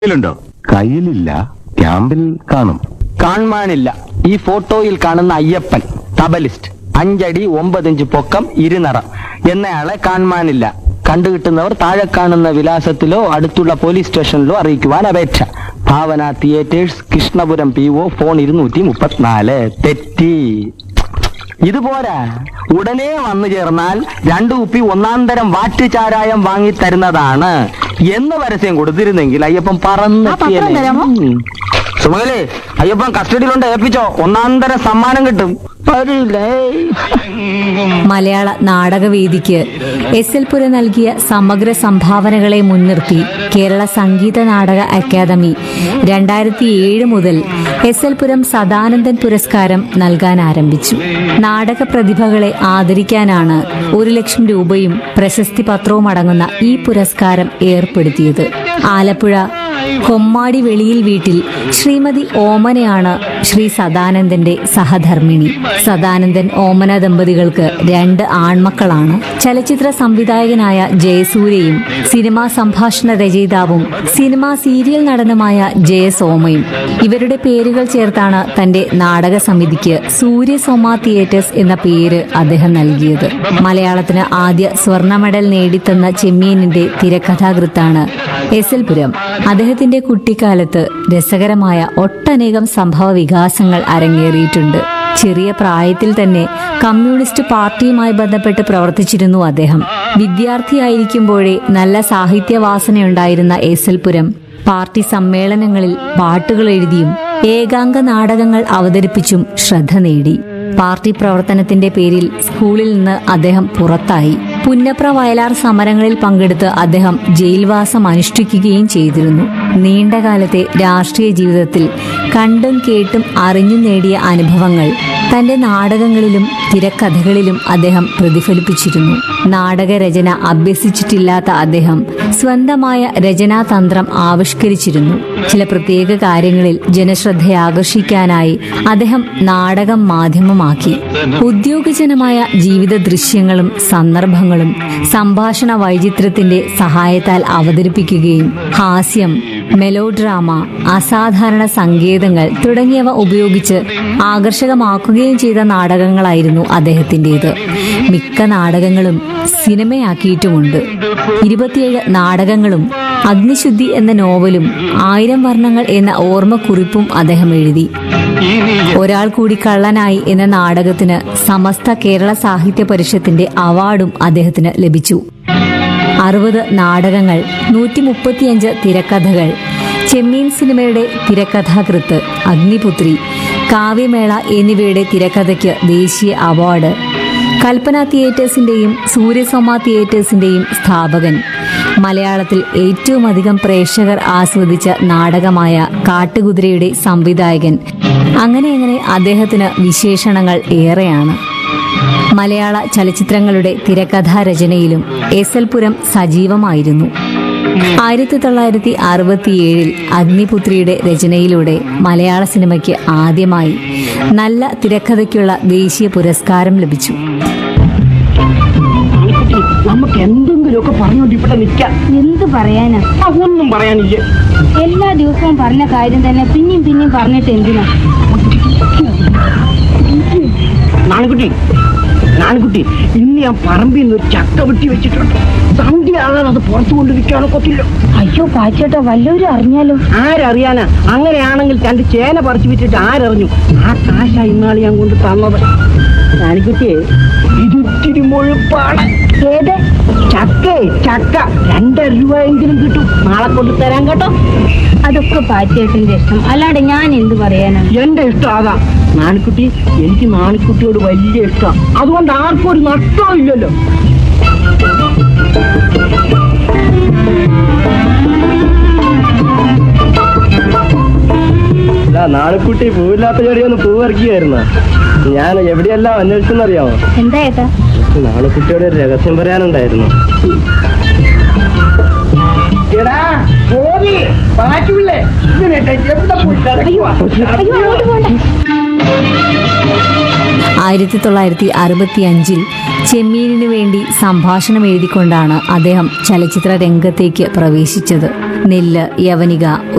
കയ്യിലുണ്ടോ കയ്യിലില്ല ക്യാമ്പിൽ കാണും കാണാനില്ല ഈ ഫോട്ടോയിൽ കാണുന്ന അയ്യപ്പൻ തബലിസ്റ്റ് അഞ്ചടി ഒമ്പതിഞ്ച് പൊക്കം ഇരുനിറം എന്നയാളെ കാണാനില്ല കണ്ടുകിട്ടുന്നവർ താഴെ കാണുന്ന വിലാസത്തിലോ അടുത്തുള്ള പോലീസ് സ്റ്റേഷനിലോ അറിയിക്കുവാൻ അപേക്ഷ Bhavana theatres Krishnapuram P O phone ഇരുന്നൂറ്റി മുപ്പത്തിനാല് തെറ്റി ഇതുപോരാ ഉടനെ വന്നു ചേർന്നാൽ രണ്ടു കുപ്പി ഒന്നാം തരം വാറ്റ് ചാരായം വാങ്ങി തരുന്നതാണ് എന്ന് പരസ്യം കൊടുത്തിരുന്നെങ്കിൽ അയ്യപ്പൻ ആ പത്രം തരാമോ? പറന്ന് സുമകലേ അയ്യപ്പൻ കസ്റ്റഡിയിലുണ്ട് ഏൽപ്പിച്ചോ ഒന്നാം തരം സമ്മാനം കിട്ടും വരില്ലേ മലയാള നാടകവേദിക്ക് എസ് എൽ പുര നൽകിയ സമഗ്ര സംഭാവനകളെ മുൻനിർത്തി കേരള സംഗീത നാടക അക്കാദമി രണ്ടായിരത്തി ഏഴ് മുതൽ എസ് എൽ പുരം സദാനന്ദൻ പുരസ്കാരം നൽകാൻ ആരംഭിച്ചു നാടക പ്രതിഭകളെ ആദരിക്കാനാണ് ഒരു ലക്ഷം രൂപയും പ്രശസ്തി പത്രവും അടങ്ങുന്ന ഈ പുരസ്കാരം ഏർപ്പെടുത്തിയത് ആലപ്പുഴ കൊമ്മാടി വെളിയിൽ വീട്ടിൽ ശ്രീമതി ഓമനയാണ് ശ്രീ സദാനന്ദന്റെ സഹധർമ്മിണി സദാനന്ദൻ ഓമന ദമ്പതികൾക്ക് രണ്ട് ആൺമക്കളാണ് ചലച്ചിത്ര സംവിധായകനായ ജയസൂര്യയും സിനിമാ സംഭാഷണ രചയിതാവും സിനിമാ സീരിയൽ നടനുമായ ജയസോമയും ഇവരുടെ പേരുകൾ ചേർത്താണ് തന്റെ നാടക സമിതിക്ക് സൂര്യസോമ തിയേറ്റേഴ്സ് എന്ന പേര് അദ്ദേഹം നൽകിയത് മലയാളത്തിന് ആദ്യ സ്വർണ്ണ മെഡൽ നേടിത്തന്ന ചെമ്മീനിന്റെ തിരക്കഥാകൃത്താണ് എസ് എൽ പുരം അദ്ദേഹത്തിന്റെ കുട്ടിക്കാലത്ത് രസകരമായ ഒട്ടനേകം സംഭവ വികാസങ്ങൾ അരങ്ങേറിയിട്ടുണ്ട് ചെറിയ പ്രായത്തിൽ തന്നെ കമ്മ്യൂണിസ്റ്റ് പാർട്ടിയുമായി ബന്ധപ്പെട്ട് പ്രവർത്തിച്ചിരുന്നു അദ്ദേഹം വിദ്യാർത്ഥിയായിരിക്കുമ്പോഴേ നല്ല സാഹിത്യവാസനയുണ്ടായിരുന്ന എസ് എൽ പുരം പാർട്ടി സമ്മേളനങ്ങളിൽ പാട്ടുകൾ എഴുതിയും ഏകാംഗ നാടകങ്ങൾ അവതരിപ്പിച്ചും ശ്രദ്ധ നേടി പാർട്ടി പ്രവർത്തനത്തിന്റെ പേരിൽ സ്കൂളിൽ നിന്ന് അദ്ദേഹം പുറത്തായി പുന്നപ്ര വയലാർ സമരങ്ങളിൽ പങ്കെടുത്ത് അദ്ദേഹം ജയിൽവാസം അനുഷ്ഠിക്കുകയും ചെയ്തിരുന്നു നീണ്ടകാലത്തെ രാഷ്ട്രീയ ജീവിതത്തിൽ കണ്ടും കേട്ടും അറിഞ്ഞും നേടിയ അനുഭവങ്ങൾ തന്റെ നാടകങ്ങളിലും തിരക്കഥകളിലും അദ്ദേഹം പ്രതിഫലിപ്പിച്ചിരുന്നു നാടകരചന അഭ്യസിച്ചിട്ടില്ലാത്ത അദ്ദേഹം സ്വന്തമായ രചനാതന്ത്രം ആവിഷ്കരിച്ചിരുന്നു ചില പ്രത്യേക കാര്യങ്ങളിൽ ജനശ്രദ്ധയാകർഷിക്കാനായി അദ്ദേഹം നാടകം മാധ്യമമാക്കി ഉദ്യോഗജനമായ ജീവിത ദൃശ്യങ്ങളും സന്ദർഭങ്ങളും സംഭാഷണ വൈചിത്രത്തിന്റെ സഹായത്താൽ അവതരിപ്പിക്കുകയും ഹാസ്യം മെലോഡ്രാമ അസാധാരണ സങ്കേതങ്ങൾ തുടങ്ങിയവ ഉപയോഗിച്ച് ആകർഷകമാക്കുകയും ചെയ്ത നാടകങ്ങളായിരുന്നു അദ്ദേഹത്തിൻ്റെത് മിക്ക നാടകങ്ങളും സിനിമയാക്കിയിട്ടുമുണ്ട് ഇരുപത്തിയേഴ് നാടകങ്ങളും അഗ്നിശുദ്ധി എന്ന നോവലും ആയിരം വർണ്ണങ്ങൾ എന്ന ഓർമ്മക്കുറിപ്പും അദ്ദേഹം എഴുതി ഒരാൾ കൂടി കള്ളനായി എന്ന നാടകത്തിന് സമസ്ത കേരള സാഹിത്യ പരിഷത്തിന്റെ അവാർഡും അദ്ദേഹത്തിന് ലഭിച്ചു അറുപത് നാടകങ്ങൾ നൂറ്റി മുപ്പത്തിയഞ്ച് തിരക്കഥകൾ ചെമ്മീൻ സിനിമയുടെ തിരക്കഥാകൃത്ത് അഗ്നിപുത്രി കാവ്യമേള എന്നിവയുടെ തിരക്കഥയ്ക്ക് ദേശീയ അവാർഡ് കൽപ്പന തിയേറ്റേഴ്സിന്റെയും സൂര്യസോമ തിയേറ്റേഴ്സിന്റെയും സ്ഥാപകൻ മലയാളത്തിൽ ഏറ്റവും അധികം പ്രേക്ഷകർ ആസ്വദിച്ച നാടകമായ കാട്ടുകുതിരയുടെ സംവിധായകൻ അങ്ങനെ അങ്ങനെ അദ്ദേഹത്തിന് വിശേഷണങ്ങൾ ഏറെയാണ് മലയാള ചലച്ചിത്രങ്ങളുടെ തിരക്കഥാ രചനയിലും എസ് എൽ പുരം സജീവമായിരുന്നു ആയിരത്തി തൊള്ളായിരത്തി അറുപത്തിയേഴിൽ അഗ്നിപുത്രിയുടെ രചനയിലൂടെ മലയാള സിനിമയ്ക്ക് ആദ്യമായി നല്ല തിരക്കഥയ്ക്കുള്ള ദേശീയ പുരസ്കാരം ലഭിച്ചു നമുക്ക് എന്തെങ്കിലുമൊക്കെ പറഞ്ഞോണ്ട് ഇവിടെ നിൽക്കാം എന്ത് പറയാനാ ഒന്നും പറയാനില്ല എല്ലാ ദിവസവും പറഞ്ഞ കാര്യം തന്നെ പിന്നെയും പിന്നെയും പറഞ്ഞിട്ട് എന്തിനാ നാണുകുട്ടി നാണുകുട്ടി ഇന്ന് ഞാൻ പറമ്പിൽ നിന്ന് ഒരു ചക്ക വെട്ടി വെച്ചിട്ടുണ്ട് സന്ധ്യ ആകാൻ അത് പുറത്തു കൊണ്ടിരിക്കാനോ കൊത്തില്ല അയ്യോ പാച്ചേട്ടാ വല്ലവരും അറിഞ്ഞാലോ ആരറിയാനാ അങ്ങനെയാണെങ്കിൽ രണ്ട് ചേന പറിച്ചു വിറ്റിട്ട് ആരറിഞ്ഞു ആ കാശ ഇന്നാൾ ഞാൻ കൊണ്ട് തന്നത് നാണിക്കുട്ടിയെ ഇതിരി മുഴുപ്പാണ് ഏത് ചക്കേ ചക്ക രണ്ടര രൂപയെങ്കിലും കിട്ടും നാളെ കൊണ്ട് തരാൻ കേട്ടോ അതൊക്കെ പാച്ചേട്ടന്റെ ഇഷ്ടം അല്ലാണ്ട് ഞാൻ എന്ത് പറയാനാ എന്റെ ഇഷ്ടം അതാ നാണിക്കുട്ടി എനിക്ക് നാണിക്കുട്ടിയോട് വലിയ ഇഷ്ടം അതുകൊണ്ട് ആർക്കും ഒരു നഷ്ടവും ഇല്ലല്ലോ നാണിക്കുട്ടി പൂവില്ലാത്ത ചെടിയൊന്ന് പൂ ഇറക്കിയായിരുന്നു ഞാൻ എവിടെയെല്ലാം അന്വേഷിച്ചെന്നറിയാമോ എന്താ ഏട്ടാ നാണിക്കുട്ടിയോട് ഒരു രഹസ്യം പറയാനുണ്ടായിരുന്നു എടാ ഗോപി പാറ്റുള്ളേ ഇതിനെ എവിടെ പോയി കിടക്കുവാ? അയ്യോ അങ്ങോട്ട് പോണ്ട ആയിരത്തി തൊള്ളായിരത്തി അറുപത്തി അഞ്ചിൽ ചെമ്മീനിനു വേണ്ടി സംഭാഷണം എഴുതിക്കൊണ്ടാണ് അദ്ദേഹം ചലച്ചിത്ര രംഗത്തേക്ക് പ്രവേശിച്ചത് നെല്ല് യവനിക